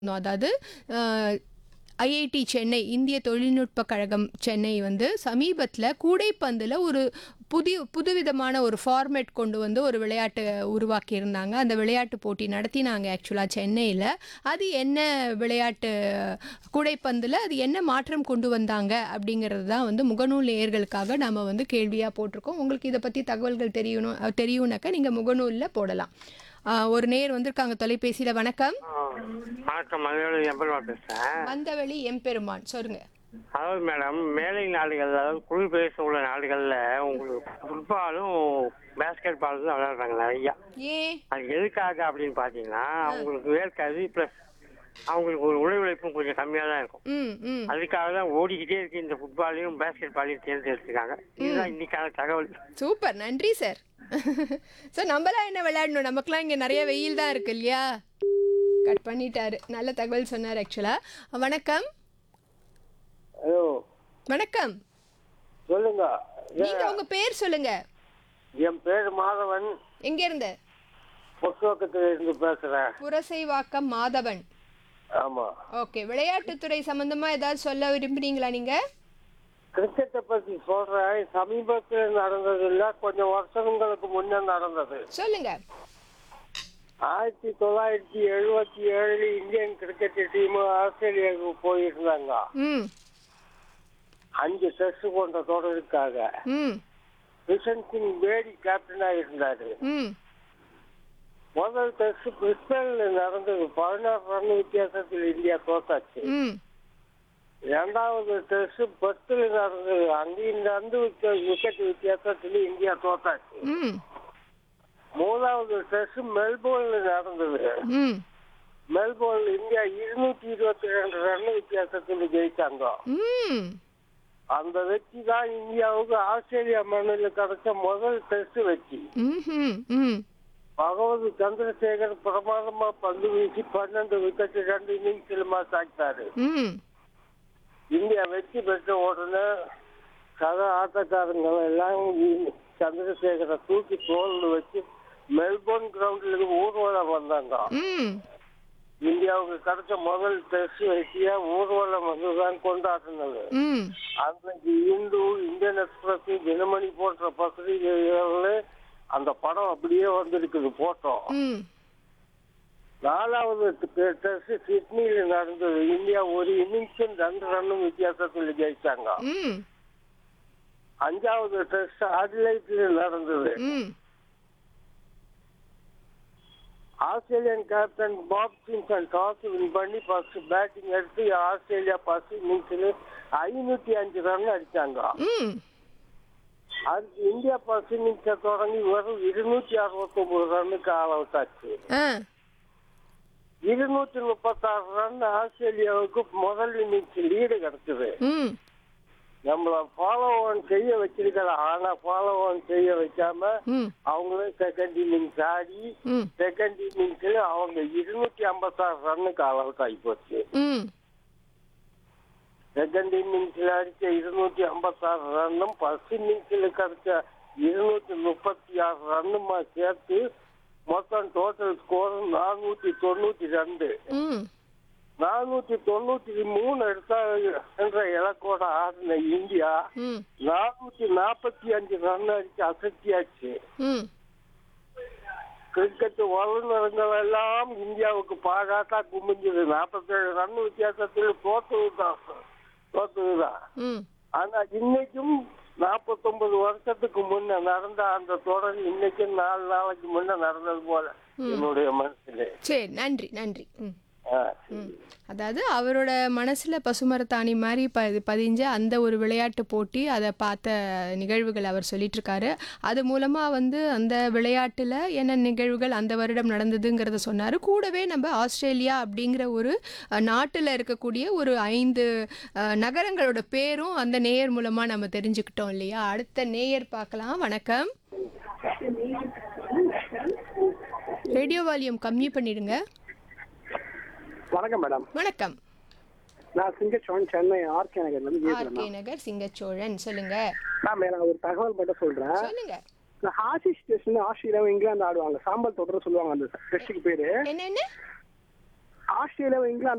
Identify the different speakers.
Speaker 1: அதாவது ஐஐடி சென்னை இந்திய தொழில்நுட்ப கழகம் சென்னை வந்து சமீபத்தில் கூடைப்பந்தில் ஒரு புதிய புதுவிதமான ஒரு ஃபார்மேட் கொண்டு வந்து ஒரு விளையாட்டு உருவாக்கியிருந்தாங்க அந்த விளையாட்டு போட்டி நடத்தினாங்க ஆக்சுவலாக சென்னையில் அது என்ன விளையாட்டு கூடைப்பந்தில் அது என்ன மாற்றம் கொண்டு வந்தாங்க அப்படிங்கிறது தான் வந்து முகநூல் நேயர்களுக்காக நாம் வந்து கேள்வியாக போட்டிருக்கோம் உங்களுக்கு இதை பற்றி தகவல்கள் தெரியணும் அஹ் தெரியும்னாக்கா நீங்கள் முகநூலில் போடலாம் ஆஹ் ஒரு நேயர் வந்திருக்காங்க தொலைபேசியில் வணக்கம்
Speaker 2: ஆ, வணக்கம் மதுரை எம்பெருமா பேசுறேன்
Speaker 1: வந்தவழி எம்பெருமான் சொல்லுங்க
Speaker 2: அதாவது மேடம் மேலை நாடுகள் அதாவது குளிர் பிரதேசம் உள்ள நாடுகள்ல உங்களுக்கு ஃபுட்பாலும் பேஸ்கெட் பாலும் தான் விளையாடுறாங்க நிறையா
Speaker 1: ஏன்
Speaker 2: அது எதுக்காக அப்படின்னு பாத்தீங்கன்னா அவங்களுக்கு வேர்க்காது பிளஸ் அவங்களுக்கு ஒரு உடல் உழைப்பும் கொஞ்சம் கம்மியா தான் இருக்கும்
Speaker 1: ம் ம்
Speaker 2: அதுக்காக தான் ஓடிக்கிட்டே இருக்கு இந்த ஃபுட்பாலையும் பேஸ்கெட் பாலையும் தேர்ந்தெடுத்துருக்காங்க இதுதான் இன்னைக்கான தகவல்
Speaker 1: சூப்பர் நன்றி சார் சார் நம்மளாம் என்ன விளையாடணும் நமக்குலாம் இங்கே நிறைய வெயில் தான் இருக்கு இல்லையா கட் பண்ணிட்டாரு நல்ல தகவல் சொன்னார் ஆக்சுவலாக வணக்கம்
Speaker 3: ஹலோ
Speaker 1: வணக்கம்
Speaker 3: சொல்லுங்க
Speaker 1: நீங்க உங்க பேர் சொல்லுங்க
Speaker 3: என் பேர் மாதவன்
Speaker 1: எங்க இருந்து
Speaker 3: பொசுவக்கத்துல இருந்து பேசுறேன்
Speaker 1: புரசைவாக்கம் மாதவன்
Speaker 3: ஆமா
Speaker 1: ஓகே விளையாட்டுத்துறை சம்பந்தமா ஏதாவது சொல்ல விரும்புறீங்களா நீங்க
Speaker 3: கிரிக்கெட்டை பத்தி சொல்றேன் சமீபத்தில் நடந்தது இல்ல கொஞ்சம் வருஷங்களுக்கு முன்னே நடந்தது
Speaker 1: சொல்லுங்க
Speaker 3: ஆயிரத்தி தொள்ளாயிரத்தி எழுபத்தி ஏழுல இந்தியன் கிரிக்கெட் டீம் ஆஸ்திரேலியாவுக்கு போயிருந்தாங்க
Speaker 1: ம்
Speaker 3: அஞ்சு டெஸ்ட் கொண்ட தொடருக்காக
Speaker 1: ம்
Speaker 3: கிஷன் சிங் பேடி கேப்டனா இருந்தாரு
Speaker 1: ம்
Speaker 3: முதல் டெஸ்ட் பிரிஸ்பேன்ல நடந்தது பதினாறு ரன் வித்தியாசத்தில் இந்தியா தோத்தாச்சு
Speaker 1: ம்
Speaker 3: இரண்டாவது டெஸ்ட் பத்துல நடந்தது அங்கேயும் நடந்து விக்கெட் வித்தியாசத்தில் இந்தியா தோத்தாச்சு
Speaker 1: ம்
Speaker 3: மூணாவது டெஸ்ட் மெல்போர்ன்ல நடந்தது
Speaker 1: ம்
Speaker 3: மெல்போர்ன்ல இந்தியா இருநூத்தி இருபத்தி ரெண்டு ரன் வித்தியாசத்தில் ஜெயிச்சாங்க
Speaker 1: ம்
Speaker 3: அந்த வெற்றி தான் இந்தியாவுக்கு ஆஸ்திரேலியா மண்ணில் கிடைச்ச முதல் டெஸ்ட் வெற்றி
Speaker 1: ம் ம்
Speaker 3: பகவதி சந்திரசேகர் பிரமாதமா பந்து வீசி பன்னெண்டு விக்கெட் ரெண்டு இன்னிங்ஸ்லுமா சாய்த்தாரு
Speaker 1: ம்
Speaker 3: இந்தியா வெற்றி பெற்ற உடனே சக ஆட்டக்காரங்க எல்லாம் இ- சந்திரசேகரை தூக்கி தோல்ல வச்சு மெல்போர்ன் கிரவுண்டில் ஊர்வலம் வந்தாங்க
Speaker 1: ம்
Speaker 3: இந்தியாவுக்கு கிடைச்ச முதல் டெஸ்ட் வெற்றியா ஊர்வலம் வந்துதான் கொண்டாடினது
Speaker 1: ம்
Speaker 3: அன்னைக்கு இந்து இந்தியன் எக்ஸ்பிரஸ் தினமணி போன்ற பத்திரிகைகள்ல அந்த படம் அப்படியே வந்திருக்குது போட்டோம்
Speaker 1: ம்
Speaker 3: நாலாவது டெஸ்ட் சிட்னியில நடந்தது இந்தியா ஒரு இன்னிங்ஸும் ரெண்டு ரன்னும் வித்தியாசத்தில் ஜெயிச்சாங்க
Speaker 1: ம்
Speaker 3: அஞ்சாவது டெஸ்ட் அடிலைட்ல நடந்தது
Speaker 1: ம்
Speaker 3: Australian captain Bob Simpson toss win பண்ணி ஃபர்ஸ்ட் பேட்டிங் எடுத்து ஆஸ்திரேலியா ஃபர்ஸ்ட் இன்னிங்ஸ்ல ஐநூத்தி அஞ்சு ரன் அடிச்சாங்க
Speaker 1: ம்
Speaker 3: அதுக்கு இந்தியா ஃபர்ஸ்ட் இன்னிங்ஸை தொடங்கி வெறும் இருநூத்தி அறுபத்தி ஒன்பது ரன்னுக்கு ஆல் அவுட் ஆச்சு
Speaker 1: ஆ
Speaker 3: இருநூத்தி முப்பத்தாறு ரன் ஆஸ்திரேலியாவுக்கு முதல் இன்னிங்ஸ் லீடு கிடைச்சது
Speaker 1: ம்
Speaker 3: நம்மள ஃபாலோ ஆன் செய்ய வச்சிருக்கலாம் ஆனா ஃபாலோ ஆன் செய்ய வைக்காம
Speaker 1: ம்
Speaker 3: அவங்களும் செகண்ட் இன்னிங்ஸ் ஆடி
Speaker 1: ம்
Speaker 3: செகண்ட் இன்னிங்ஸ்ல அவங்க இருநூத்தி ஐம்பத்தாறு ரன்னுக்கு ஆல் அவுட் ஆகி போச்சு
Speaker 1: ம்
Speaker 3: செகண்ட் இன்னிங்ஸ்ல அடிச்ச இருநூத்தி ஐம்பத்தாறு ரன்னும் ஃபர்ஸ்ட் இன்னிங்ஸ்ல கிடைச்ச இருநூத்தி முப்பத்தி ஆறு ரன்னுமா சேர்த்து மொத்தம் டோட்டல் ஸ்கோர் நானூத்தி தொண்ணூத்தி ரெண்டு
Speaker 1: ம்
Speaker 3: நானூத்தி தொண்ணூத்தி மூணு எடுத்தா என்ற இலக்கோட ஆடின இந்தியா
Speaker 1: ம்
Speaker 3: நானூத்தி நாற்பத்தி அஞ்சு ரன் அடிச்சு அசத்தியாச்சு
Speaker 1: ம்
Speaker 3: கிரிக்கெட் வல்லுநர்கள் எல்லாம் இந்தியாவுக்கு பாராட்டா குமிஞ்சது நாற்பத்தேழு ரன் வித்தியாசத்தில் தோத்துதான் தோத்துதான்
Speaker 1: ம்
Speaker 3: ஆனா இன்னைக்கும் நாற்பத்தொன்பது வருஷத்துக்கு முன்ன நடந்த அந்த தொடர் இன்னைக்கும் நாலு நாளைக்கு முன்ன நடந்தது போல என்னுடைய மனசுல
Speaker 1: சரி நன்றி நன்றி ம்
Speaker 3: ஆ,
Speaker 1: ம். அதாவது அவரோட மனசில் பசுமரத்தாணி மாதிரி ப பதிஞ்ச அந்த ஒரு விளையாட்டு போட்டி அதை பார்த்த நிகழ்வுகள் அவர் சொல்லிட்டு இருக்காரு அது மூலமாக வந்து அந்த விளையாட்டில் என்ன நிகழ்வுகள் அந்த வருடம் நடந்ததுங்கிறத சொன்னார் கூடவே நம்ம ஆஸ்திரேலியா அப்படிங்கிற ஒரு நாட்டில் இருக்கக்கூடிய ஒரு ஐந்து அஹ், நகரங்களோட பேரும் அந்த நேயர் மூலமாக நம்ம தெரிஞ்சுக்கிட்டோம் இல்லையா அடுத்த நேயர் பார்க்கலாம் வணக்கம் ரேடியோ வால்யூம் கம்மி பண்ணிடுங்க
Speaker 4: வணக்கம் மேடம்
Speaker 1: வணக்கம்
Speaker 4: நான் சிங்கச்சோன் சென்னை ஆர்கே நகர்ல இருந்து பேசுறேன்
Speaker 1: ஆர்கே நகர் சிங்கச்சோழன் சொல்லுங்க
Speaker 4: மேம் நான் ஒரு தகவல் மட்டும் சொல்றேன்
Speaker 1: சொல்லுங்க
Speaker 4: இந்த ஹாஷி ஸ்டேஷன் ஆஸ்திரேலியாவும் இங்கிலாந்து ஆடுவாங்க சாம்பல் தொடர்ந்து சொல்லுவாங்க அந்த டெஸ்ட்டுக்கு பேரு
Speaker 1: என்னென்ன
Speaker 4: ஆஸ்திரேலியாவும் இங்கிலாந்து